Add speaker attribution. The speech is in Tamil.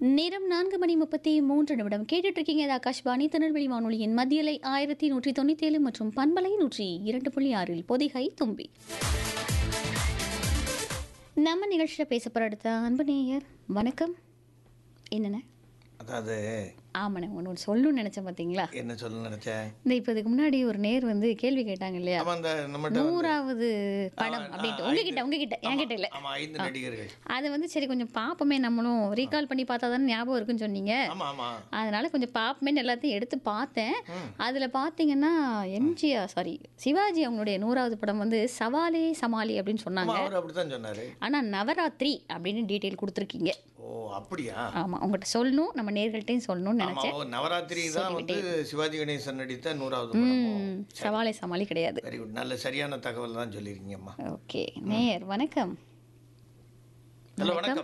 Speaker 1: நேரம் நான்கு மணி முப்பத்தி மூன்று நிமிடம் கேட்டுட்டு இருக்கீங்க இது ஆகாஷ்வாணி திருநெல்வேலி வானொலியின் மத்தியலை ஆயிரத்தி நூற்றி தொண்ணூற்றி ஏழு மற்றும் பண்பலை நூற்றி இரண்டு புள்ளி ஆறில் பொதிகை தும்பி நம்ம நிகழ்ச்சியில் பேச போகிற அடுத்த அன்பு நேயர் வணக்கம் என்னண்ணே
Speaker 2: அதாவது
Speaker 1: ஆமாண்ணே ஒன்று ஒன்று சொல்லணும்னு நினச்சேன் பார்த்தீங்களா
Speaker 2: என்ன சொல்ல நினைச்சேன்
Speaker 1: இந்த இப்போ இதுக்கு முன்னாடி ஒரு நேர் வந்து கேள்வி கேட்டாங்க இல்லையா
Speaker 2: ஆமா அந்த நம்மகிட்ட வந்து-
Speaker 1: நூறாவது படம்
Speaker 2: ஆ,
Speaker 1: அப்படின்ட்டு
Speaker 2: ஆ,
Speaker 1: உங்ககிட்ட
Speaker 2: ஐந்து-
Speaker 1: உங்ககிட்ட என்கிட்ட இல்லை
Speaker 2: ஆமா ஐந்து நடிகர்கள்
Speaker 1: அதை வந்து சரி கொஞ்சம் பார்ப்போமே நம்மளும் ரீகால் பண்ணி பார்த்தா தானே ஞாபகம் இருக்குன்னு சொன்னீங்க
Speaker 2: ஆமா ஆமா
Speaker 1: அதனால கொஞ்சம் பார்ப்போமேன்னு எல்லாத்தையும் எடுத்து பார்த்தேன்
Speaker 2: ம்.
Speaker 1: அதில் பார்த்தீங்கன்னா எம்ஜிஆர் சாரி சிவாஜி அவங்களுடைய நூறாவது படம் வந்து சவாலே சமாளி அப்படின்னு
Speaker 2: ஆமா
Speaker 1: சொன்னாங்க
Speaker 2: அவர் அப்படித்தான் சொன்னாரு
Speaker 1: ஆனால் நவராத்திரி அப்படின்னு டீட்டெயில் கொடுத்துருக்கீங்க
Speaker 2: ஓ அப்படியா
Speaker 1: ஆமாம் உங்கள்கிட்ட சொல்லணும் நம்ம நேர்கள்ட்டையும் சொல்லணும்னு
Speaker 2: ஆமா
Speaker 1: நினச்சேன்
Speaker 2: ஓ, நவராத்திரி தான் வந்து சிவாஜி கணேசன் நடித்த நூறாவது படமோ
Speaker 1: ம், சவாலே சமாளி கிடையாது
Speaker 2: வெரி குட் நல்ல சரியான தகவல் தான் சொல்லியிருக்கீங்கம்மா
Speaker 1: ஓகே நேயர் வணக்கம்
Speaker 2: ஹலோ வணக்கம்